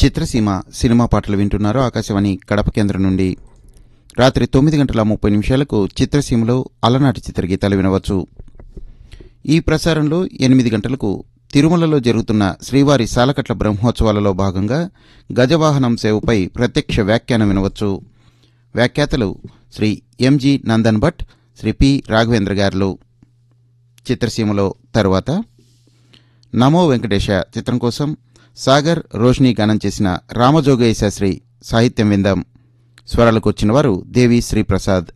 చిత్రసీమ cinema పాటలు వింటున్నారు ఆకాశవాణి కడప కేంద్రం నుండి రాత్రి తొమ్మిది గంటల ముప్పై నిమిషాలకు చిత్రసీమలో అలనాటి చిత్రగీతాలు వినవచ్చు ఈ ప్రసారంలో ఎనిమిది గంటలకు తిరుమలలో జరుగుతున్న శ్రీవారి సాలకట్ల బ్రహ్మోత్సవాలలో భాగంగా గజవాహనం సేవపై ప్రత్యక్ష వ్యాఖ్యానం వినవచ్చు వ్యాఖ్యాతలు శ్రీ ఎంజి నందన్ భట్ శ్రీ పి రాఘవేంద్ర గారులు చిత్రసీమలో తరువాత నమో వెంకటేశ చిత్రం కోసం సాగర్ రోష్ని గానం చేసిన రామజోగయ్య శాస్త్రి సాహిత్యం విందాం స్వరాలకు వచ్చిన వారు దేవి శ్రీప్రసాద్